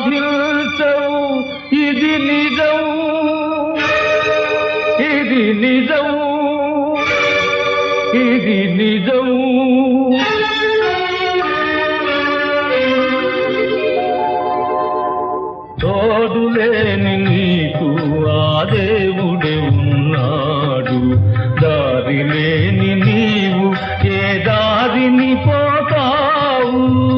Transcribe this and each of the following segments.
బాధించవు ఇది నిజం ఇది నిజం ఇది నిజం తోడులేని నీకు ఆ దేవుడే ఉన్నాడు దారి లేని నీవు ఏ దారిని పోతావు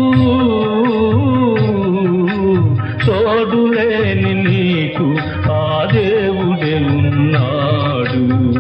తోడులేని నీకు ఆ దేవుడే ఉన్నాడు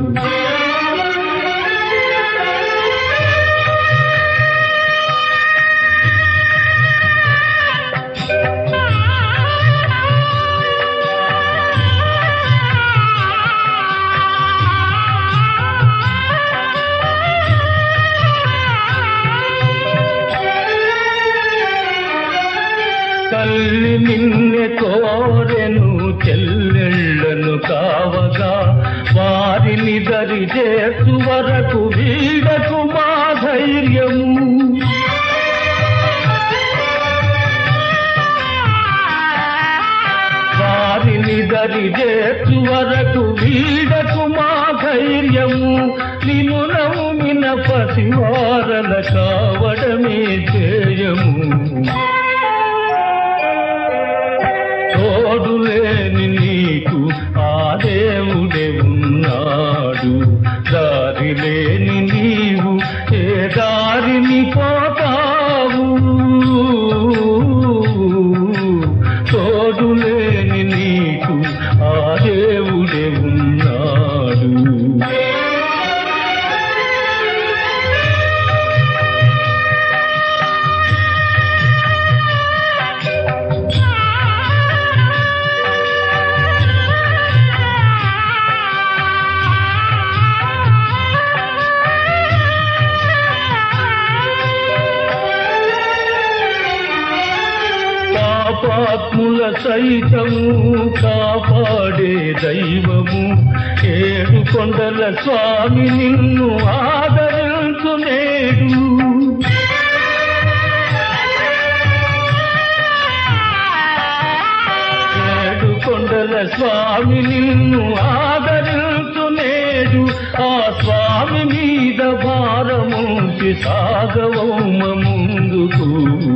తల్లి నిన్నె కోరెను చెల్లెళ్ళను కావగా వారిని దరి చేసు వరకు వీడకు మా ధైర్యము వారిని దరి చేసు వరకు వీడకు మా ధైర్యము నిన్ను నమ్మిన పసివారల కావడమే చేయము తోడులేని నీకు ఆ దేవుడే ఉన్నాడు దారి లేని నీవు ఏ దారిని పోతావు తోడులేని నీకు ఆ దేవుడే ఉన్నాడు పాపాత్ముల సైతము కాపాడే దైవము ఏడు కొండల స్వామి నిన్ను ఆదరించు నేడు ఏడు కొండల స్వామి నిన్ను ఆదరించు నేడు ఆ స్వామి మీద భారముంచి సాగవమ్మ ముందుకు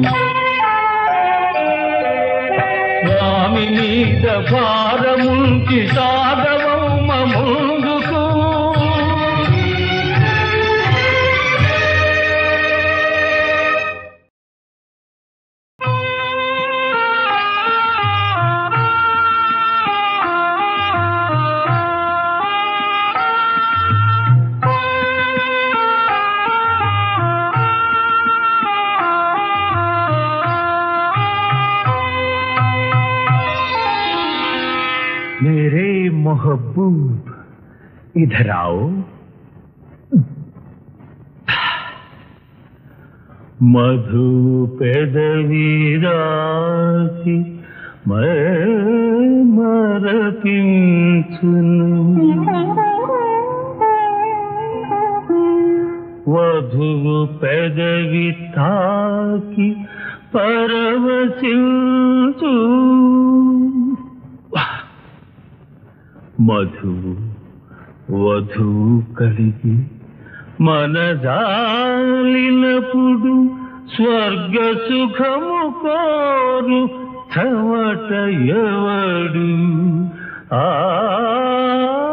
స్వామి మీద భారముంచి సాగవమ్మ ముందుకు मेरे मोहब्बूब इधर आओ మధు పెదవిరాసి మరపించును వధువు పెదవి తాకి పరవశించు మధువు వధువు కలిగి మనజాలినప్పుడు స్వర్గ సుఖము కోరు చవట ఎవడు ఆ